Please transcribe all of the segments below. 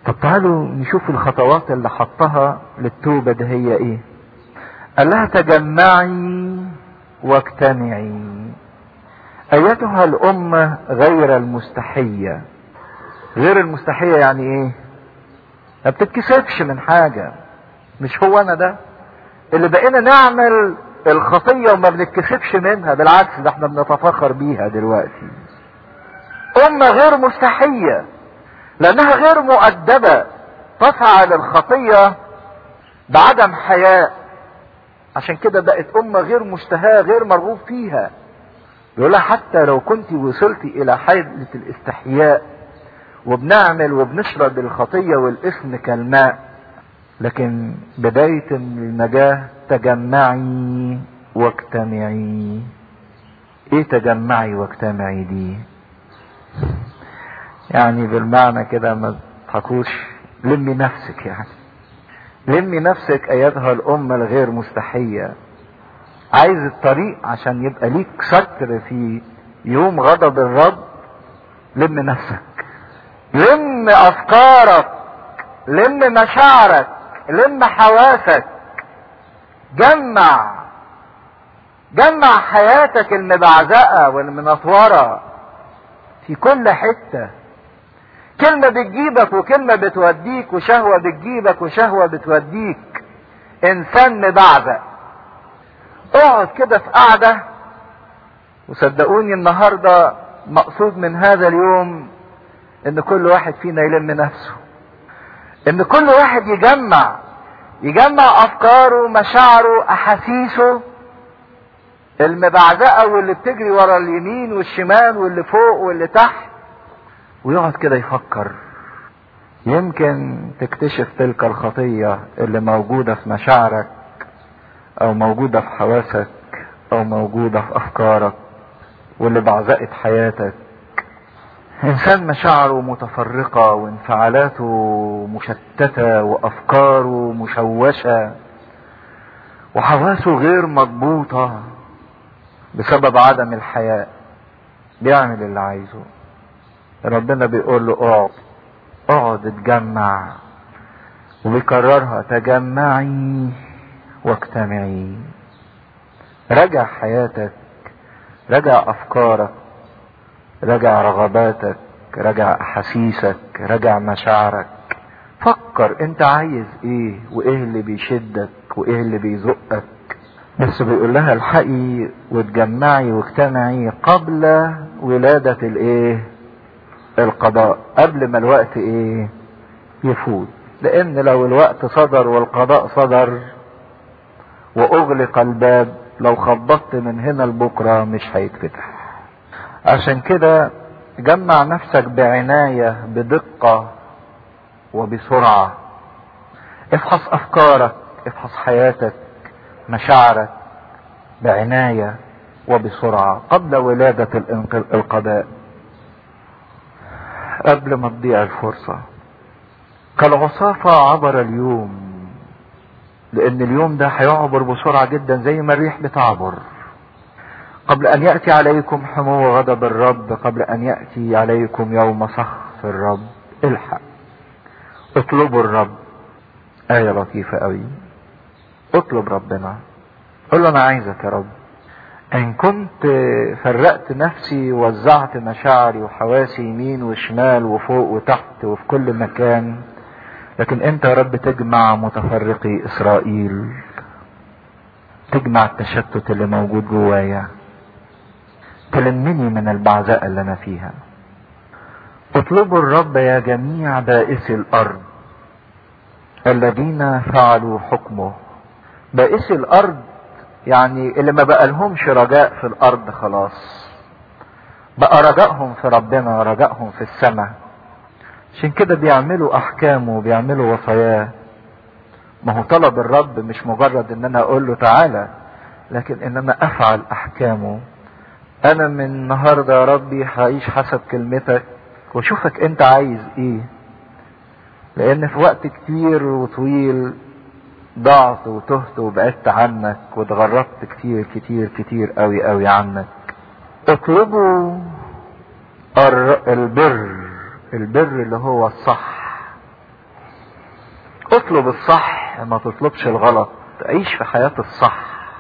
طب تعالوا نشوف الخطوات اللي حطها للتوبة ده هي ايه قال لها تجمعي واجتمعي ايتها الامة غير المستحية غير المستحية يعني ايه ما بتتكسفش من حاجة مش هو انا ده اللي بقينا نعمل الخطية وما بنتكسفش منها بالعكس ده احنا بنتفاخر بيها دلوقتي امة غير مستحية لانها غير مؤدبة تفعل الخطية بعدم حياء عشان كده بقت امة غير مشتهاة غير مرغوب فيها يقول حتى لو كنت وصلت الى حالة الاستحياء وبنعمل وبنشرب الخطية والاسم كالماء لكن بداية النجاة تجمعي واجتمعي ايه تجمعي واجتمعي دي يعني بالمعنى كده ما تضحكوش لمي نفسك يعني لمي نفسك ايتها الامة الغير مستحية عايز الطريق عشان يبقى ليك ستر في يوم غضب الرب لم نفسك لم افكارك لم مشاعرك لم حواسك جمع جمع حياتك المبعزقة والمنطورة في كل حتة كلمة بتجيبك وكلمة بتوديك وشهوة بتجيبك وشهوة بتوديك انسان مبعزق اقعد كده في قعدة وصدقوني النهاردة مقصود من هذا اليوم ان كل واحد فينا يلم نفسه ان كل واحد يجمع يجمع افكاره مشاعره احاسيسه المبعزقة واللي بتجري ورا اليمين والشمال واللي فوق واللي تحت ويقعد كده يفكر يمكن تكتشف تلك الخطية اللي موجودة في مشاعرك او موجودة في حواسك او موجودة في افكارك واللي بعزقت حياتك انسان مشاعره متفرقة وانفعالاته مشتتة وافكاره مشوشة وحواسه غير مضبوطة بسبب عدم الحياء بيعمل اللي عايزه ربنا بيقول له اقعد اقعد اتجمع وبيكررها تجمعي واجتمعي رجع حياتك رجع افكارك رجع رغباتك رجع احاسيسك رجع مشاعرك فكر انت عايز ايه وايه اللي بيشدك وايه اللي بيزقك بس بيقول لها الحقي وتجمعي واجتمعي قبل ولادة الايه القضاء قبل ما الوقت ايه يفوت لان لو الوقت صدر والقضاء صدر واغلق الباب لو خبطت من هنا لبكرة مش هيتفتح عشان كده جمع نفسك بعناية بدقة وبسرعة افحص افكارك افحص حياتك مشاعرك بعناية وبسرعة قبل ولادة القضاء قبل ما تضيع الفرصة كالعصافة عبر اليوم لان اليوم ده هيعبر بسرعة جدا زي ما الريح بتعبر قبل ان يأتي عليكم حمو غضب الرب قبل ان يأتي عليكم يوم سخط الرب الحق اطلبوا الرب آية لطيفة قوي اطلب ربنا قل له انا عايزك يا رب ان كنت فرقت نفسي ووزعت مشاعري وحواسي يمين وشمال وفوق وتحت وفي كل مكان لكن انت يا رب تجمع متفرقي اسرائيل تجمع التشتت اللي موجود جوايا تلمني من البعزاء اللي انا فيها اطلبوا الرب يا جميع بائسي الارض الذين فعلوا حكمه بائسي الارض يعني اللي ما بقى لهمش رجاء في الارض خلاص بقى رجائهم في ربنا رجائهم في السماء عشان كده بيعملوا احكامه بيعملوا وصاياه ما هو طلب الرب مش مجرد ان انا اقول له تعالى لكن ان انا افعل احكامه انا من النهاردة يا ربي هعيش حسب كلمتك واشوفك انت عايز ايه لان في وقت كتير وطويل ضعت وتهت وبعدت عنك واتغربت كتير كتير كتير قوي قوي عنك اطلبوا البر البر اللي هو الصح اطلب الصح ما تطلبش الغلط عيش في حياة الصح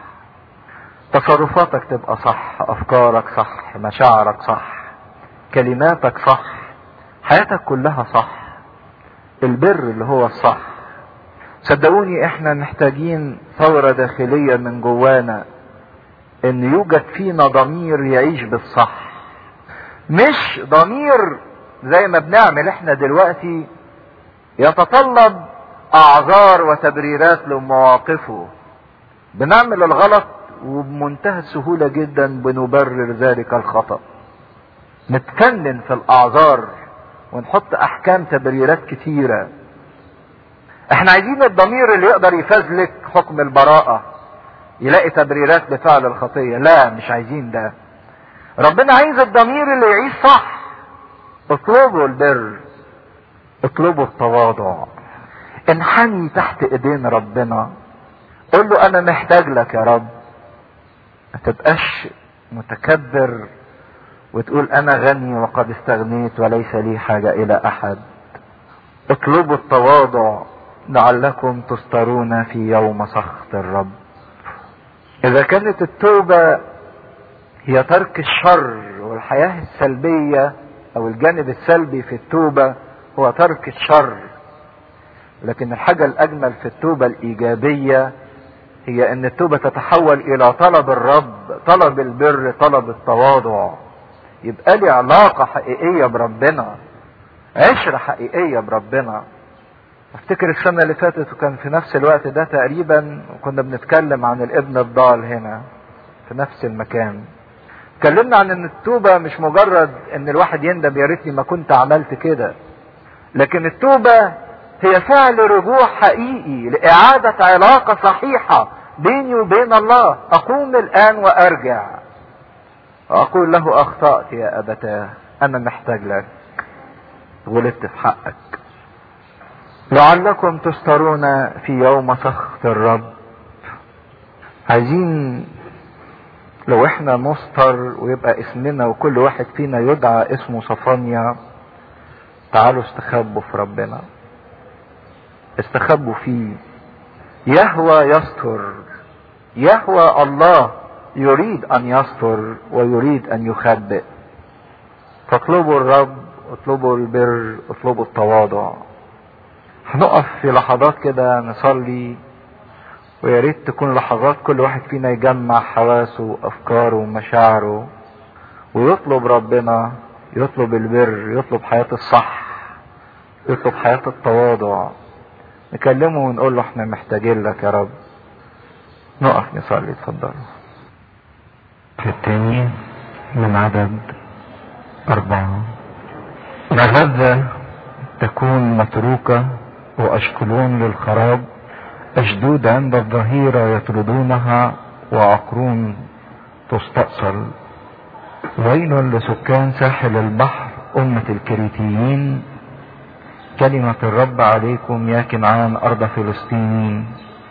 تصرفاتك تبقى صح افكارك صح مشاعرك صح كلماتك صح حياتك كلها صح البر اللي هو الصح صدقوني احنا محتاجين ثورة داخلية من جوانا ان يوجد فينا ضمير يعيش بالصح مش ضمير زي ما بنعمل احنا دلوقتي يتطلب اعذار وتبريرات لمواقفه بنعمل الغلط وبمنتهى السهولة جدا بنبرر ذلك الخطأ نتفنن في الاعذار ونحط احكام تبريرات كتيرة احنا عايزين الضمير اللي يقدر يفزلك حكم البراءة يلاقي تبريرات لفعل الخطية لا مش عايزين ده ربنا عايز الضمير اللي يعيش صح اطلبوا البر اطلبوا التواضع انحني تحت ايدين ربنا قول له انا محتاج لك يا رب ما تبقاش متكبر وتقول انا غني وقد استغنيت وليس لي حاجة الى احد اطلبوا التواضع لعلكم تسترون في يوم سخط الرب اذا كانت التوبة هي ترك الشر والحياة السلبية او الجانب السلبي في التوبة هو ترك الشر لكن الحاجة الاجمل في التوبة الايجابية هي ان التوبة تتحول الى طلب الرب طلب البر طلب التواضع يبقى لي علاقة حقيقية بربنا عشرة حقيقية بربنا افتكر السنة اللي فاتت وكان في نفس الوقت ده تقريبا وكنا بنتكلم عن الابن الضال هنا في نفس المكان اتكلمنا عن ان التوبة مش مجرد ان الواحد يندم يا ريتني ما كنت عملت كده لكن التوبة هي فعل رجوع حقيقي لإعادة علاقة صحيحة بيني وبين الله أقوم الآن وأرجع وأقول له أخطأت يا أبتاه أنا محتاج لك غلطت في حقك لعلكم تسترون في يوم سخط الرب عايزين لو احنا نستر ويبقى اسمنا وكل واحد فينا يدعى اسمه صفانيا تعالوا استخبوا في ربنا استخبوا فيه يهوى يستر يهوى الله يريد ان يستر ويريد ان يخبئ فاطلبوا الرب اطلبوا البر اطلبوا التواضع هنقف في لحظات كده نصلي ويا ريت تكون لحظات كل واحد فينا يجمع حواسه وافكاره ومشاعره ويطلب ربنا يطلب البر يطلب حياة الصح يطلب حياة التواضع نكلمه ونقول له احنا محتاجين لك يا رب نقف نصلي اتفضلوا في التاني من عدد أربعة غزة تكون متروكة وأشكلون للخراب أشدود عند الظهيرة يطردونها وعقرون تستأصل ويل لسكان ساحل البحر أمة الكريتيين كلمة الرب عليكم يا كنعان أرض فلسطين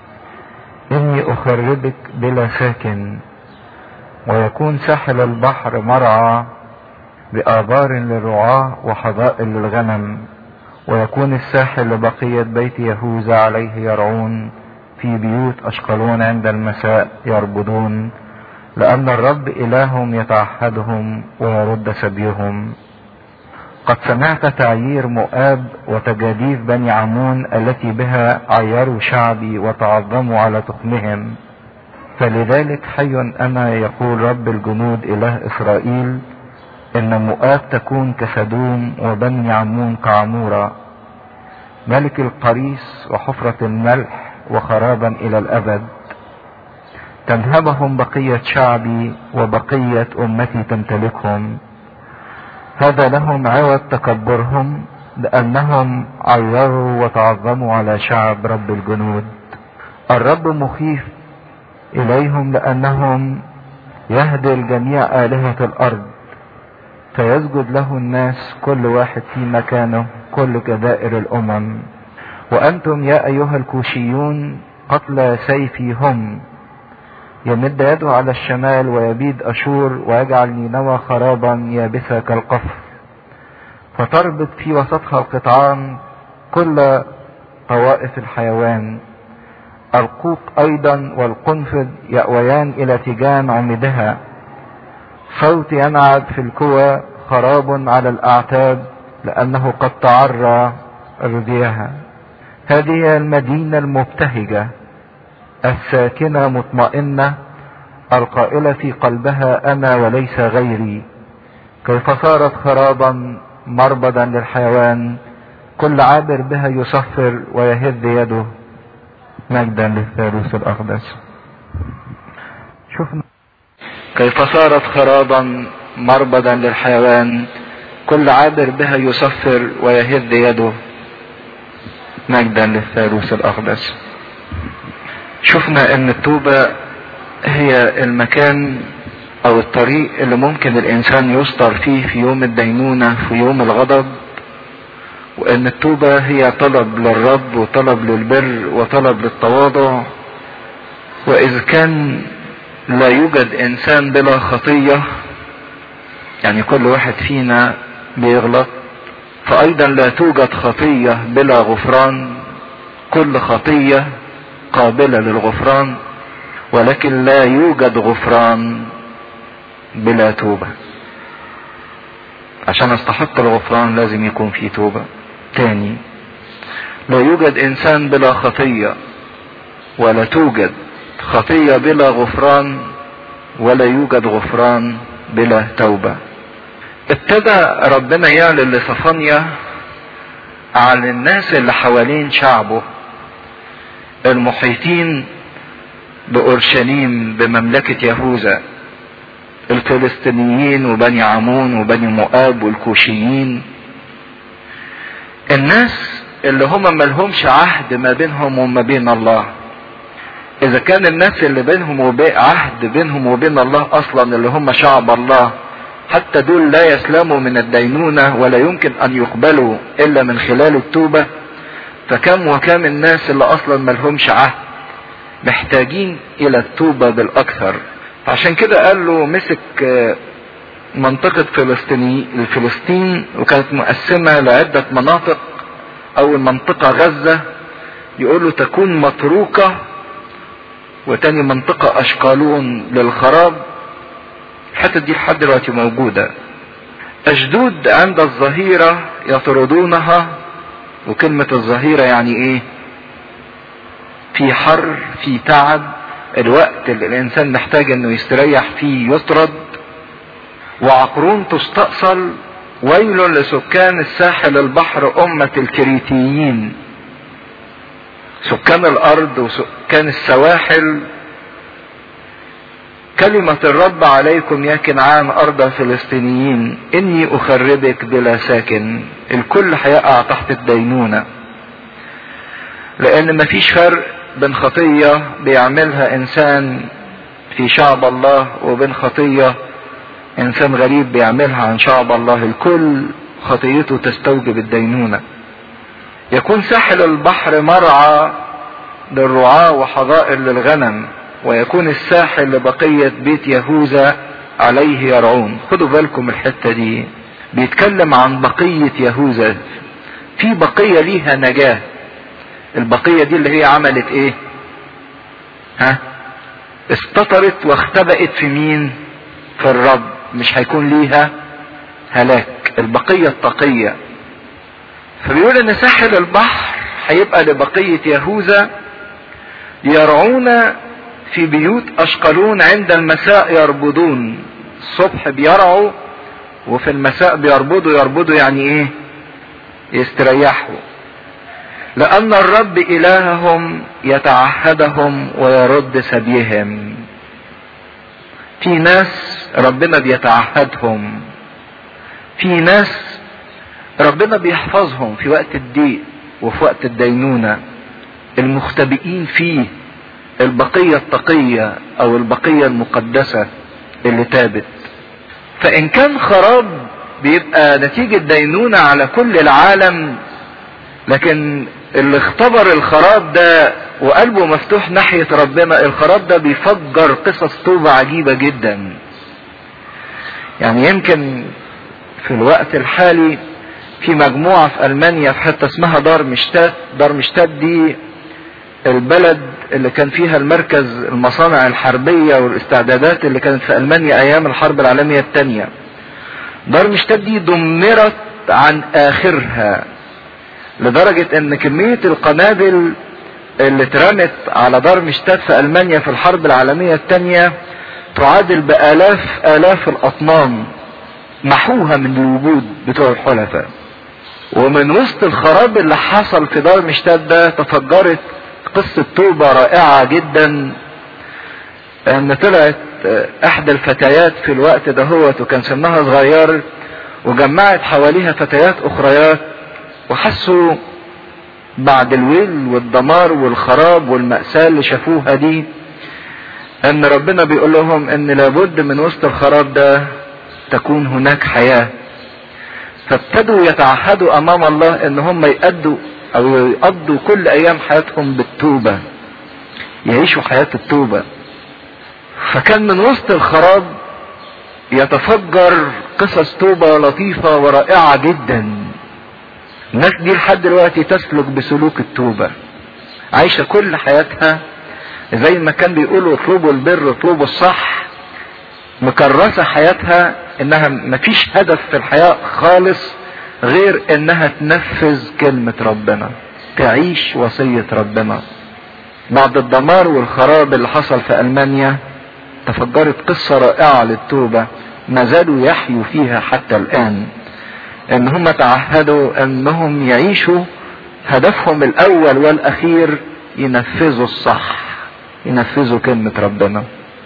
إني أخربك بلا ساكن ويكون ساحل البحر مرعى بآبار للرعاة وحظائر للغنم ويكون الساحل لبقية بيت يهوذا عليه يرعون في بيوت أشقلون عند المساء يربضون لأن الرب إلههم يتعهدهم ويرد سبيهم قد سمعت تعيير مؤاب وتجاديف بني عمون التي بها عيروا شعبي وتعظموا على تخمهم فلذلك حي أنا يقول رب الجنود إله إسرائيل إن مؤاب تكون كسدوم وبني عمون كعمورة ملك القريس وحفرة الملح وخرابا إلى الأبد تنهبهم بقية شعبي وبقية أمتي تمتلكهم هذا لهم عوض تكبرهم لأنهم عيروا وتعظموا على شعب رب الجنود الرب مخيف إليهم لأنهم يهدل جميع آلهة الأرض فيسجد له الناس كل واحد في مكانه كل كبائر الأمم وأنتم يا أيها الكوشيون قتلى سيفي هم يمد يده على الشمال ويبيد أشور ويجعل نينوى خرابا يابسة كالقفر فتربط في وسطها القطعان كل طوائف الحيوان القوق ايضا والقنفذ يأويان الى تيجان عمدها صوت ينعد في الكوى خراب على الاعتاب لانه قد تعرى رديها هذه هي المدينة المبتهجة الساكنة مطمئنة القائلة في قلبها انا وليس غيري كيف صارت خرابا مربدا للحيوان كل عابر بها يصفر ويهز يده مجدا للثالوث الاقدس شفنا كيف صارت خرابا مربدا للحيوان كل عابر بها يصفر ويهز يده مجدا للثالوث الاقدس شفنا ان التوبة هي المكان او الطريق اللي ممكن الانسان يستر فيه في يوم الدينونة في يوم الغضب وان التوبة هي طلب للرب وطلب للبر وطلب للتواضع واذا كان لا يوجد انسان بلا خطية يعني كل واحد فينا بيغلط فايضا لا توجد خطية بلا غفران كل خطية قابلة للغفران ولكن لا يوجد غفران بلا توبة عشان استحق الغفران لازم يكون في توبة تاني لا يوجد انسان بلا خطية ولا توجد خطية بلا غفران ولا يوجد غفران بلا توبة ابتدى ربنا يعلن لصفانيا عن الناس اللي حوالين شعبه المحيطين بأورشليم بمملكة يهوذا الفلسطينيين وبني عمون وبني مؤاب والكوشيين الناس اللي هم ملهمش عهد ما بينهم وما بين الله اذا كان الناس اللي بينهم وبين عهد بينهم وبين الله اصلا اللي هم شعب الله حتى دول لا يسلموا من الدينونة ولا يمكن ان يقبلوا الا من خلال التوبة فكم وكم الناس اللي اصلا ملهمش عهد محتاجين الى التوبة بالاكثر عشان كده قال له مسك منطقة فلسطيني الفلسطين وكانت مقسمة لعدة مناطق اول منطقة غزة يقول له تكون متروكة وتاني منطقة اشقالون للخراب الحتة دي لحد دلوقتي موجودة اشدود عند الظهيرة يطردونها وكلمة الظهيرة يعني ايه في حر في تعب الوقت اللي الانسان محتاج انه يستريح فيه يطرد وعقرون تستأصل ويل لسكان الساحل البحر أمة الكريتيين سكان الأرض وسكان السواحل كلمة الرب عليكم يا كنعان أرض الفلسطينيين إني أخربك بلا ساكن الكل هيقع تحت الدينونة لأن مفيش فرق بين خطية بيعملها إنسان في شعب الله وبين خطية إنسان غريب بيعملها عن شعب الله الكل خطيته تستوجب الدينونة يكون ساحل البحر مرعى للرعاة وحظائر للغنم ويكون الساحل لبقية بيت يهوذا عليه يرعون خدوا بالكم الحتة دي بيتكلم عن بقية يهوذا في بقية ليها نجاة البقية دي اللي هي عملت ايه ها استطرت واختبأت في مين في الرب مش هيكون ليها هلاك البقية التقية فبيقول ان ساحل البحر هيبقى لبقية يهوذا يرعون في بيوت اشقلون عند المساء يربضون الصبح بيرعوا وفي المساء بيربضوا يربضوا يعني ايه يستريحوا لان الرب الههم يتعهدهم ويرد سبيهم في ناس ربنا بيتعهدهم في ناس ربنا بيحفظهم في وقت الضيق وفي وقت الدينونة المختبئين فيه البقية التقية او البقية المقدسة اللي تابت فان كان خراب بيبقى نتيجة دينونة على كل العالم لكن اللي اختبر الخراب ده وقلبه مفتوح ناحية ربنا الخراب ده بيفجر قصص توبة عجيبة جدا يعني يمكن في الوقت الحالي في مجموعة في ألمانيا في حتة اسمها دار مشتات دار مشتات دي البلد اللي كان فيها المركز المصانع الحربية والاستعدادات اللي كانت في ألمانيا أيام الحرب العالمية الثانية دار مشتات دي دمرت عن آخرها لدرجة ان كمية القنابل اللي اترمت على دار مشتات في ألمانيا في الحرب العالمية الثانية تعادل بآلاف آلاف الأطنان محوها من الوجود بتوع الحلفاء ومن وسط الخراب اللي حصل في دار مشتات ده تفجرت قصة توبة رائعة جدا ان طلعت احدى الفتيات في الوقت دهوت وكان سنها صغير وجمعت حواليها فتيات اخريات وحسوا بعد الويل والدمار والخراب والمأساة اللي شافوها دي ان ربنا بيقول لهم ان لابد من وسط الخراب ده تكون هناك حياة فابتدوا يتعهدوا امام الله ان هم يأدوا او يقضوا كل ايام حياتهم بالتوبة يعيشوا حياة التوبة فكان من وسط الخراب يتفجر قصص توبة لطيفة ورائعة جدا الناس دي لحد دلوقتي تسلك بسلوك التوبة عايشة كل حياتها زي ما كان بيقولوا اطلبوا البر اطلبوا الصح مكرسة حياتها انها مفيش هدف في الحياة خالص غير انها تنفذ كلمة ربنا تعيش وصية ربنا بعد الدمار والخراب اللي حصل في المانيا تفجرت قصة رائعة للتوبة ما زالوا يحيوا فيها حتى الان ان هم تعهدوا انهم يعيشوا هدفهم الاول والاخير ينفذوا الصح ينفذوا كلمة ربنا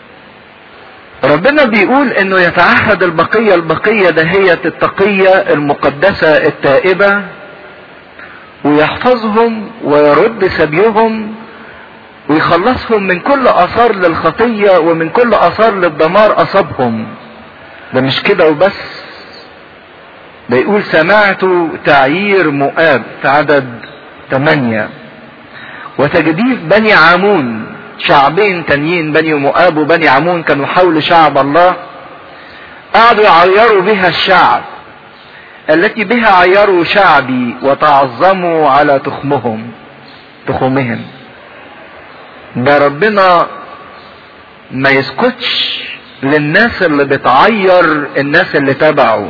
ربنا بيقول انه يتعهد البقية البقية دهية التقية المقدسة التائبة ويحفظهم ويرد سبيهم ويخلصهم من كل اثار للخطية ومن كل اثار للدمار اصابهم ده مش كده وبس ده يقول سمعت تعيير مؤاب في عدد ثمانية وتجديف بني عامون شعبين تانيين بني مؤاب وبني عمون كانوا حول شعب الله قعدوا يعيروا بها الشعب التي بها عيروا شعبي وتعظموا على تخمهم تخمهم ده ربنا ما يسكتش للناس اللي بتعير الناس اللي تبعه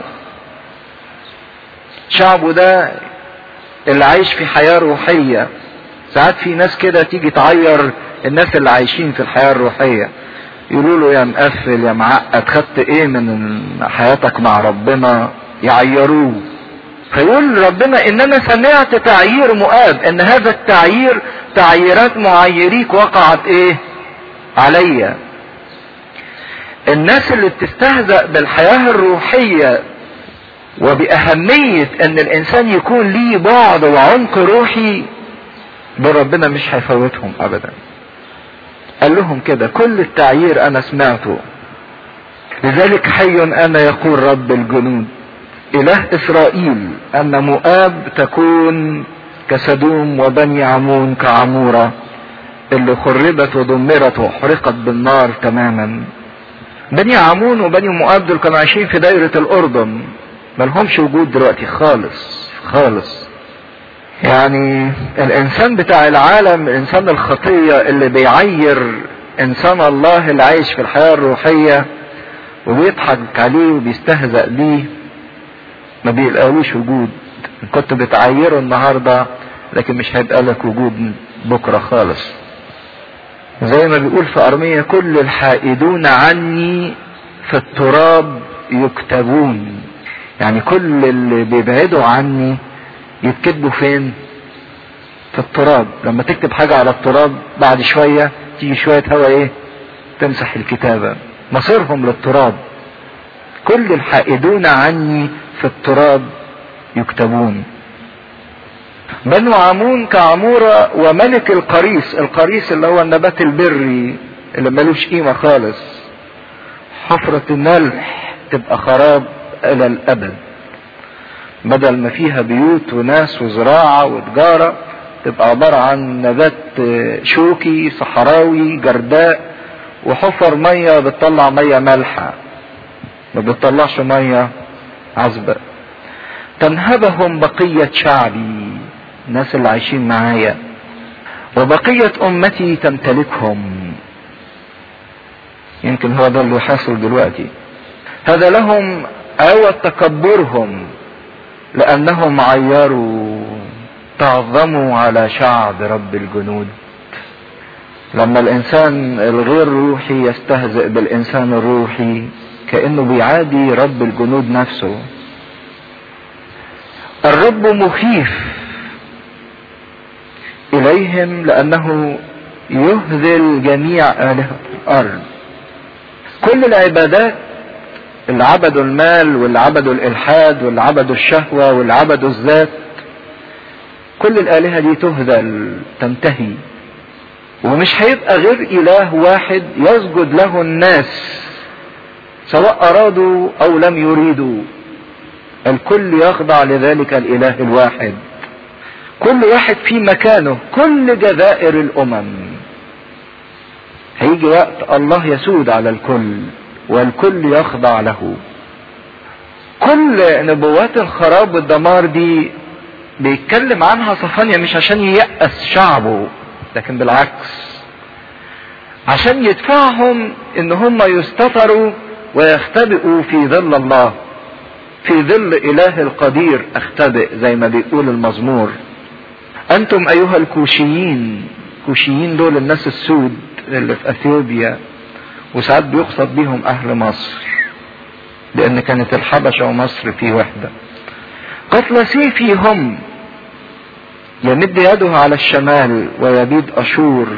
شعبه ده اللي عايش في حياة روحية ساعات في ناس كده تيجي تعير الناس اللي عايشين في الحياة الروحية يقولوا له يا مقفل يا معقد خدت ايه من حياتك مع ربنا يعيروه فيقول ربنا ان انا سمعت تعيير مؤاب ان هذا التعيير تعييرات معيريك وقعت ايه عليا الناس اللي بتستهزأ بالحياة الروحية وبأهمية ان الانسان يكون ليه بعد وعمق روحي ده ربنا مش هيفوتهم ابدا قال لهم كده كل التعيير انا سمعته لذلك حي انا يقول رب الجنود اله اسرائيل ان مؤاب تكون كسدوم وبني عمون كعمورة اللي خربت ودمرت وحرقت بالنار تماما بني عمون وبني مؤاب دول كانوا عايشين في دايرة الاردن ملهمش وجود دلوقتي خالص خالص يعني الانسان بتاع العالم انسان الخطية اللي بيعير انسان الله اللي عايش في الحياة الروحية وبيضحك عليه وبيستهزأ بيه ما بيلقاوش وجود كنت بتعيره النهاردة لكن مش هيبقى لك وجود بكرة خالص زي ما بيقول في أرمية كل الحائدون عني في التراب يكتبون يعني كل اللي بيبعدوا عني يتكتبوا فين في التراب لما تكتب حاجة على التراب بعد شوية تيجي شوية هوا ايه تمسح الكتابة مصيرهم للتراب كل الحائدون عني في التراب يكتبون بنو عمون كعمورة وملك القريس القريس اللي هو النبات البري اللي ملوش قيمة خالص حفرة الملح تبقى خراب الى الابد بدل ما فيها بيوت وناس وزراعة وتجارة تبقى عبارة عن نبات شوكي صحراوي جرداء وحفر مية بتطلع مية مالحة ما بتطلعش مية عذبة تنهبهم بقية شعبي الناس اللي عايشين معايا وبقية أمتي تمتلكهم يمكن هو ده اللي حاصل دلوقتي هذا لهم عوض تكبرهم لأنهم عيروا تعظموا على شعب رب الجنود لما الإنسان الغير روحي يستهزئ بالإنسان الروحي كأنه بيعادي رب الجنود نفسه الرب مخيف إليهم لأنه يهذل جميع آلهة الأرض كل العبادات اللي عبدوا المال واللي عبدوا الإلحاد واللي عبدوا الشهوة واللي عبدوا الذات كل الآلهة دي تهذل تنتهي ومش هيبقى غير إله واحد يسجد له الناس سواء أرادوا أو لم يريدوا الكل يخضع لذلك الإله الواحد كل واحد في مكانه كل جزائر الأمم هيجي وقت الله يسود على الكل والكل يخضع له كل نبوات الخراب والدمار دي بيتكلم عنها صفانيا مش عشان ييأس شعبه لكن بالعكس عشان يدفعهم ان هم يستتروا ويختبئوا في ظل الله في ظل اله القدير اختبئ زي ما بيقول المزمور انتم ايها الكوشيين كوشيين دول الناس السود اللي في اثيوبيا وساعات بيقصد بيهم اهل مصر لان كانت الحبشة ومصر في وحدة قتل سيفي هم يمد يده على الشمال ويبيد اشور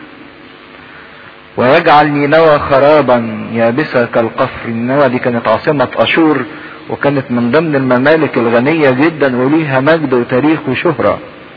ويجعل نينوى خرابا يابسة كالقفر نينوى دي كانت عاصمة اشور وكانت من ضمن الممالك الغنية جدا وليها مجد وتاريخ وشهرة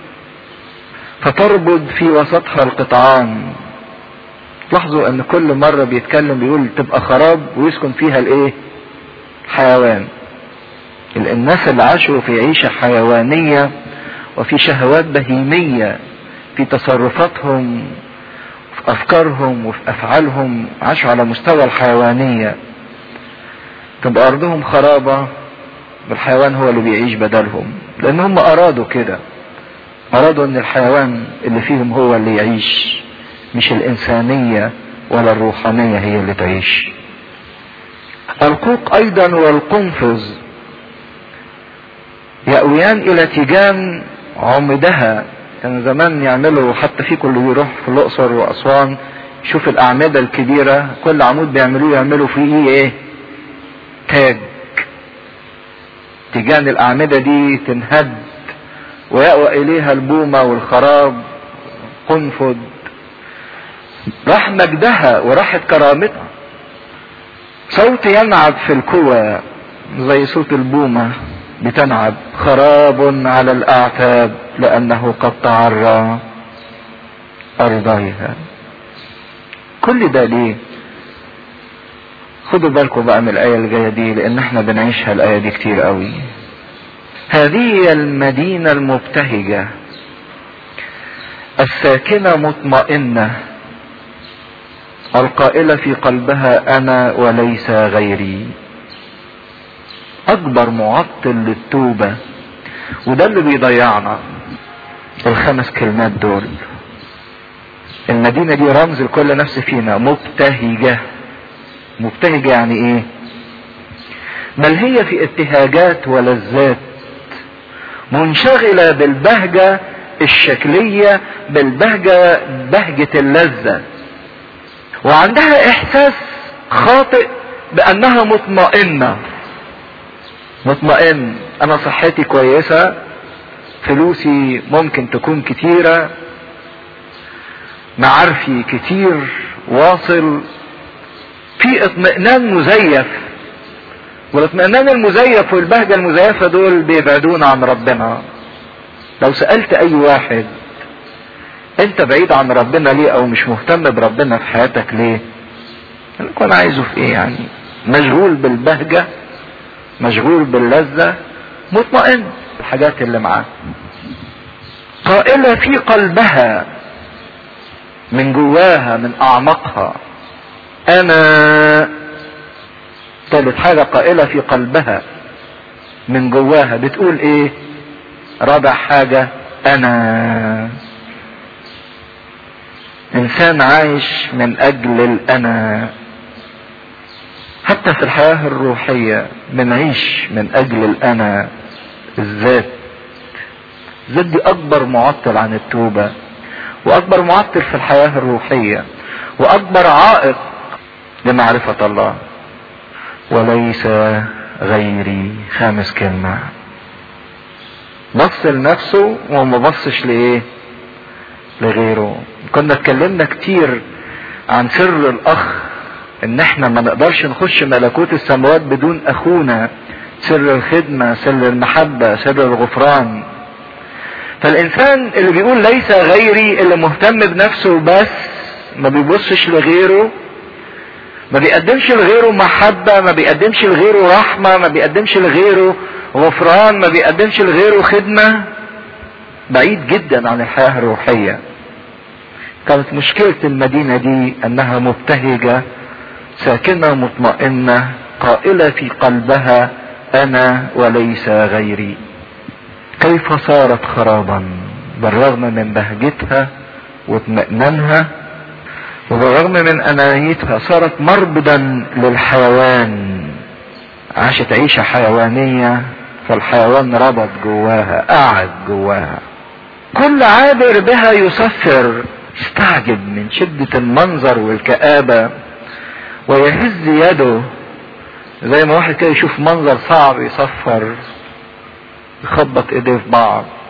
فتربض في وسطها القطعان لاحظوا ان كل مرة بيتكلم بيقول تبقى خراب ويسكن فيها الايه حيوان الناس اللي عاشوا في عيشة حيوانية وفي شهوات بهيمية في تصرفاتهم في افكارهم وفي افعالهم عاشوا على مستوى الحيوانية تبقى ارضهم خرابة والحيوان هو اللي بيعيش بدلهم لان هم ارادوا كده ارادوا ان الحيوان اللي فيهم هو اللي يعيش مش الانسانية ولا الروحانية هي اللي تعيش القوق ايضا والقنفذ يأويان الى تيجان عمدها كان زمان يعملوا حتى في كل يروح في الاقصر واسوان شوف الاعمدة الكبيرة كل عمود بيعملوه يعملوا فيه ايه تاج تيجان الاعمدة دي تنهد ويأوى اليها البومة والخراب قنفذ راح مجدها وراحت كرامتها صوت ينعب في الكوى زي صوت البومة بتنعب خراب على الأعتاب لأنه قد تعرى أرضيها كل ده ليه خدوا بالكم بقى من الآية الجاية دي لأن احنا بنعيشها الآية دي كتير قوي هذه هي المدينة المبتهجة الساكنة مطمئنة القائلة في قلبها أنا وليس غيري أكبر معطل للتوبة وده اللي بيضيعنا الخمس كلمات دول المدينة دي رمز لكل نفس فينا مبتهجة مبتهجة يعني ايه بل هي في ابتهاجات ولذات منشغلة بالبهجة الشكلية بالبهجة بهجة اللذة وعندها احساس خاطئ بانها مطمئنة مطمئن انا صحتي كويسة فلوسي ممكن تكون كتيرة معارفي كتير واصل في اطمئنان مزيف والاطمئنان المزيف والبهجة المزيفة دول بيبعدونا عن ربنا لو سألت اي واحد انت بعيد عن ربنا ليه او مش مهتم بربنا في حياتك ليه يكون عايزه في ايه يعني مشغول بالبهجة مشغول باللذة مطمئن الحاجات اللي معاه قائلة في قلبها من جواها من اعمقها انا ثالث حاجة قائلة في قلبها من جواها بتقول ايه رابع حاجة انا انسان عايش من اجل الانا حتى في الحياة الروحية بنعيش من اجل الانا الذات الذات دي اكبر معطل عن التوبة واكبر معطل في الحياة الروحية واكبر عائق لمعرفة الله وليس غيري خامس كلمة بص لنفسه وما بصش لايه لغيره كنا اتكلمنا كتير عن سر الاخ ان احنا ما نقدرش نخش ملكوت السماوات بدون اخونا سر الخدمة سر المحبة سر الغفران فالانسان اللي بيقول ليس غيري اللي مهتم بنفسه بس ما بيبصش لغيره ما بيقدمش لغيره محبة ما بيقدمش لغيره رحمة ما بيقدمش لغيره غفران ما بيقدمش لغيره خدمة بعيد جدا عن الحياة الروحية كانت مشكلة المدينة دي انها مبتهجة ساكنة مطمئنة قائلة في قلبها انا وليس غيري كيف صارت خرابا بالرغم من بهجتها واطمئنانها وبالرغم من انانيتها صارت مربدا للحيوان عاشت عيشة حيوانية فالحيوان ربط جواها قعد جواها كل عابر بها يصفر استعجب من شدة المنظر والكآبة ويهز يده زي ما واحد كده يشوف منظر صعب يصفر يخبط ايديه في بعض